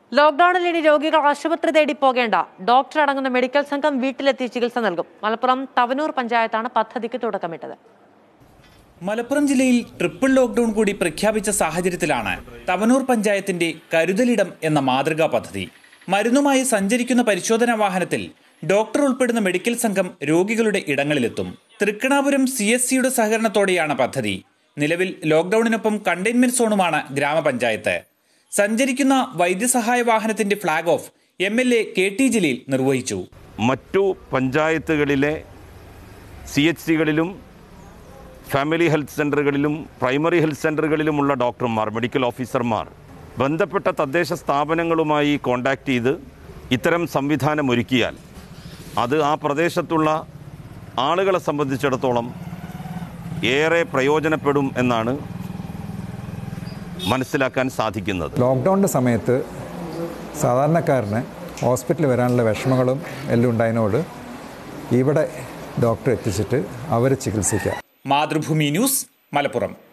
ലോക്ഡൌണിൽ ഇനി രോഗികൾ ആശുപത്രി തേടി പോകേണ്ട ഡോക്ടർ അടങ്ങുന്ന മെഡിക്കൽ സംഘം വീട്ടിലെത്തി ചികിത്സ നൽകും മലപ്പുറം തവനൂർ പഞ്ചായത്താണ് പദ്ധതിക്ക് തുടക്കമിട്ടത് മലപ്പുറം ജില്ലയിൽ ട്രിപ്പിൾ ലോക്ഡൌൺ കൂടി പ്രഖ്യാപിച്ച സാഹചര്യത്തിലാണ് തവനൂർ പഞ്ചായത്തിന്റെ കരുതലിടം എന്ന മാതൃകാ പദ്ധതി മരുന്നുമായി സഞ്ചരിക്കുന്ന പരിശോധനാ വാഹനത്തിൽ ഡോക്ടർ ഉൾപ്പെടുന്ന മെഡിക്കൽ സംഘം രോഗികളുടെ ഇടങ്ങളിലെത്തും തൃക്കണാപുരം സി എസ് സിയുടെ സഹകരണത്തോടെയാണ് പദ്ധതി നിലവിൽ ലോക്ഡൌണിനൊപ്പം കണ്ടെയ്ൻമെന്റ് സോണുമാണ് ഗ്രാമപഞ്ചായത്ത് സഞ്ചരിക്കുന്ന വൈദ്യസഹായ വാഹനത്തിന്റെ flag off M L A K T Jaleel നിർവഹിച്ചു മറ്റു പഞ്ചായത്തുകളിലെ സി എച്ച് സികളിലും ഫാമിലി ഹെൽത്ത് സെൻ്ററുകളിലും പ്രൈമറി ഹെൽത്ത് സെൻ്ററുകളിലുമുള്ള ഡോക്ടർമാർ മെഡിക്കൽ ഓഫീസർമാർ ബന്ധപ്പെട്ട തദ്ദേശ സ്ഥാപനങ്ങളുമായി കോണ്ടാക്ട് ചെയ്ത് ഇത്തരം സംവിധാനം ഒരുക്കിയാൽ അത് ആ പ്രദേശത്തുള്ള ആളുകളെ സംബന്ധിച്ചിടത്തോളം ഏറെ പ്രയോജനപ്പെടും എന്നാണ് മനസ്സിലാക്കാൻ സാധിക്കുന്നത് ലോക്ക്ഡൗണിൻ്റെ സമയത്ത് സാധാരണക്കാരന് ഹോസ്പിറ്റലിൽ വരാനുള്ള വിഷമങ്ങളും എല്ലാം ഉണ്ടായതിനോട് ഇവിടെ ഡോക്ടറെ എത്തിച്ചിട്ട് അവരെ ചികിത്സിക്കാം മാതൃഭൂമി ന്യൂസ് മലപ്പുറം